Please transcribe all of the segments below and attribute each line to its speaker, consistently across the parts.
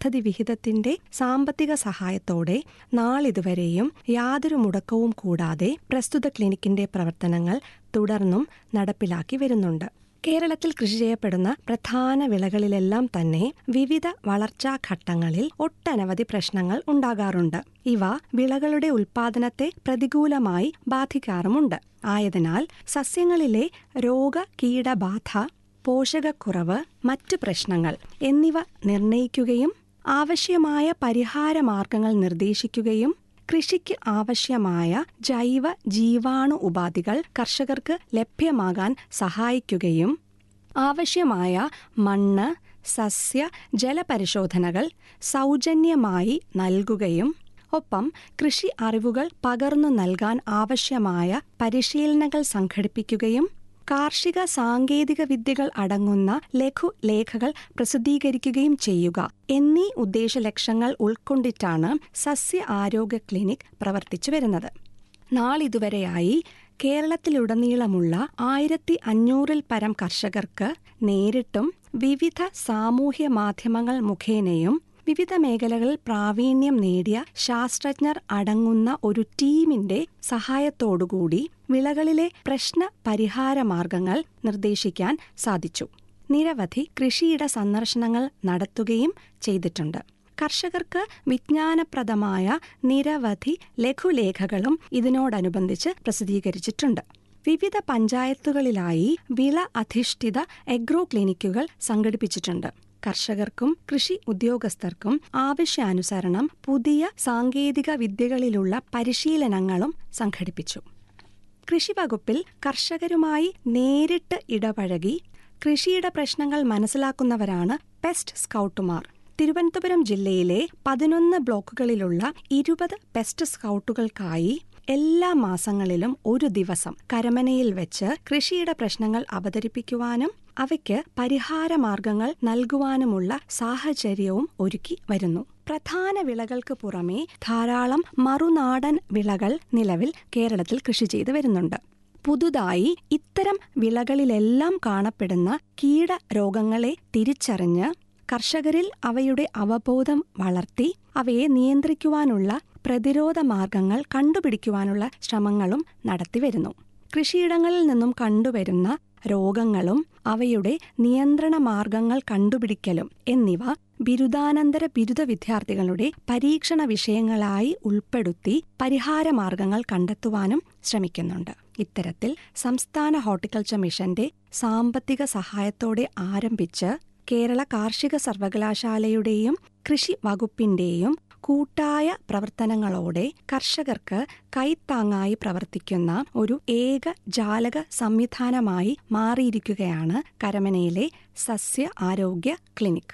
Speaker 1: പദ്ധതി വിഹിതത്തിന്റെ സാമ്പത്തിക സഹായത്തോടെ നാളിതുവരെയും യാതൊരു മുടക്കവും കൂടാതെ പ്രസ്തുത ക്ലിനിക്കിന്റെ പ്രവർത്തനങ്ങൾ തുടർന്നും നടപ്പിലാക്കി വരുന്നുണ്ട് കേരളത്തിൽ കൃഷി ചെയ്യപ്പെടുന്ന പ്രധാന വിളകളിലെല്ലാം തന്നെ വിവിധ വളർച്ചാ ഘട്ടങ്ങളിൽ ഒട്ടനവധി പ്രശ്നങ്ങൾ ഉണ്ടാകാറുണ്ട് ഇവ വിളകളുടെ ഉൽപാദനത്തെ പ്രതികൂലമായി ബാധിക്കാറുമുണ്ട് ആയതിനാൽ സസ്യങ്ങളിലെ രോഗ കീടബാധ പോഷകക്കുറവ് മറ്റു പ്രശ്നങ്ങൾ എന്നിവ നിർണയിക്കുകയും ആവശ്യമായ പരിഹാര മാർഗങ്ങൾ നിർദ്ദേശിക്കുകയും കൃഷിക്ക് ആവശ്യമായ ജൈവ ജീവാണു ഉപാധികൾ കർഷകർക്ക് ലഭ്യമാകാൻ സഹായിക്കുകയും ആവശ്യമായ മണ്ണ് സസ്യ ജലപരിശോധനകൾ സൗജന്യമായി നൽകുകയും ഒപ്പം കൃഷി അറിവുകൾ പകർന്നു നൽകാൻ ആവശ്യമായ പരിശീലനങ്ങൾ സംഘടിപ്പിക്കുകയും കാർഷിക സാങ്കേതിക വിദ്യകൾ അടങ്ങുന്ന ലഘുലേഖകൾ പ്രസിദ്ധീകരിക്കുകയും ചെയ്യുക എന്നീ ഉദ്ദേശ ലക്ഷ്യങ്ങൾ ഉൾക്കൊണ്ടിട്ടാണ് സസ്യ ആരോഗ്യ ക്ലിനിക് പ്രവർത്തിച്ചു വരുന്നത് നാളിതുവരെയായി കേരളത്തിലുടനീളമുള്ള ആയിരത്തി അഞ്ഞൂറിൽ പരം കർഷകർക്ക് നേരിട്ടും വിവിധ സാമൂഹ്യ മാധ്യമങ്ങൾ മുഖേനയും വിവിധ മേഖലകളിൽ പ്രാവീണ്യം നേടിയ ശാസ്ത്രജ്ഞർ അടങ്ങുന്ന ഒരു ടീമിന്റെ സഹായത്തോടുകൂടി വിളകളിലെ പ്രശ്ന പരിഹാര മാർഗങ്ങൾ നിർദ്ദേശിക്കാൻ സാധിച്ചു നിരവധി കൃഷിയിട സന്ദർശനങ്ങൾ നടത്തുകയും ചെയ്തിട്ടുണ്ട് കർഷകർക്ക് വിജ്ഞാനപ്രദമായ നിരവധി ലഘുലേഖകളും ഇതിനോടനുബന്ധിച്ച് പ്രസിദ്ധീകരിച്ചിട്ടുണ്ട് വിവിധ പഞ്ചായത്തുകളിലായി വിള അധിഷ്ഠിത എഗ്രോ ക്ലിനിക്കുകൾ സംഘടിപ്പിച്ചിട്ടുണ്ട് കർഷകർക്കും കൃഷി ഉദ്യോഗസ്ഥർക്കും ആവശ്യാനുസരണം പുതിയ സാങ്കേതിക വിദ്യകളിലുള്ള പരിശീലനങ്ങളും സംഘടിപ്പിച്ചു കൃഷിവകുപ്പിൽ കർഷകരുമായി നേരിട്ട് ഇടപഴകി കൃഷിയുടെ പ്രശ്നങ്ങൾ മനസ്സിലാക്കുന്നവരാണ് പെസ്റ്റ് സ്കൗട്ടുമാർ തിരുവനന്തപുരം ജില്ലയിലെ പതിനൊന്ന് ബ്ലോക്കുകളിലുള്ള ഇരുപത് പെസ്റ്റ് സ്കൗട്ടുകൾക്കായി എല്ലാ മാസങ്ങളിലും ഒരു ദിവസം കരമനയിൽ വെച്ച് കൃഷിയുടെ പ്രശ്നങ്ങൾ അവതരിപ്പിക്കുവാനും അവയ്ക്ക് പരിഹാര മാർഗങ്ങൾ നൽകുവാനുമുള്ള സാഹചര്യവും ഒരുക്കി വരുന്നു പ്രധാന വിളകൾക്ക് പുറമെ ധാരാളം മറുനാടൻ വിളകൾ നിലവിൽ കേരളത്തിൽ കൃഷി ചെയ്തു വരുന്നുണ്ട് പുതുതായി ഇത്തരം വിളകളിലെല്ലാം കാണപ്പെടുന്ന കീടരോഗങ്ങളെ തിരിച്ചറിഞ്ഞ് കർഷകരിൽ അവയുടെ അവബോധം വളർത്തി അവയെ നിയന്ത്രിക്കുവാനുള്ള പ്രതിരോധ മാർഗങ്ങൾ കണ്ടുപിടിക്കുവാനുള്ള ശ്രമങ്ങളും നടത്തിവരുന്നു കൃഷിയിടങ്ങളിൽ നിന്നും കണ്ടുവരുന്ന രോഗങ്ങളും അവയുടെ നിയന്ത്രണ മാർഗങ്ങൾ കണ്ടുപിടിക്കലും എന്നിവ ബിരുദാനന്തര ബിരുദ വിദ്യാർത്ഥികളുടെ പരീക്ഷണ വിഷയങ്ങളായി ഉൾപ്പെടുത്തി പരിഹാര മാർഗങ്ങൾ കണ്ടെത്തുവാനും ശ്രമിക്കുന്നുണ്ട് ഇത്തരത്തിൽ സംസ്ഥാന ഹോർട്ടിക്കൾച്ചർ മിഷന്റെ സാമ്പത്തിക സഹായത്തോടെ ആരംഭിച്ച് കേരള കാർഷിക സർവകലാശാലയുടെയും കൃഷി വകുപ്പിന്റെയും കൂട്ടായ പ്രവർത്തനങ്ങളോടെ കർഷകർക്ക് കൈത്താങ്ങായി പ്രവർത്തിക്കുന്ന ഒരു ഏക ജാലക സംവിധാനമായി മാറിയിരിക്കുകയാണ് കരമനയിലെ സസ്യ ആരോഗ്യ ക്ലിനിക്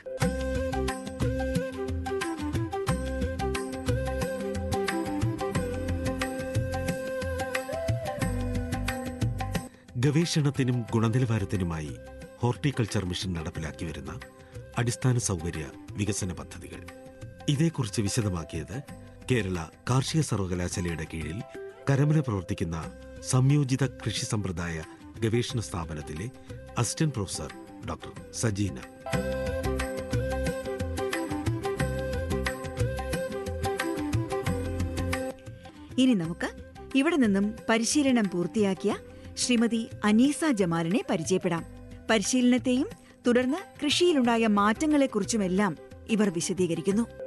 Speaker 2: ഗവേഷണത്തിനും ഗുണനിലവാരത്തിനുമായി ഹോർട്ടിക്കൾച്ചർ മിഷൻ നടപ്പിലാക്കി വരുന്ന അടിസ്ഥാന സൗകര്യ വികസന പദ്ധതികൾ ഇതേക്കുറിച്ച് വിശദമാക്കിയത് കേരള കാർഷിക സർവകലാശാലയുടെ കീഴിൽ കരമന പ്രവർത്തിക്കുന്ന സംയോജിത കൃഷി സമ്പ്രദായ ഗവേഷണ സ്ഥാപനത്തിലെ അസിസ്റ്റന്റ് പ്രൊഫസർ ഡോക്ടർ സജീന
Speaker 3: ഇനി നമുക്ക് ഇവിടെ നിന്നും പരിശീലനം പൂർത്തിയാക്കിയ ശ്രീമതി അനീസ ജമാലിനെ പരിചയപ്പെടാം പരിശീലനത്തെയും തുടർന്ന് കൃഷിയിലുണ്ടായ മാറ്റങ്ങളെക്കുറിച്ചുമെല്ലാം ഇവർ വിശദീകരിക്കുന്നു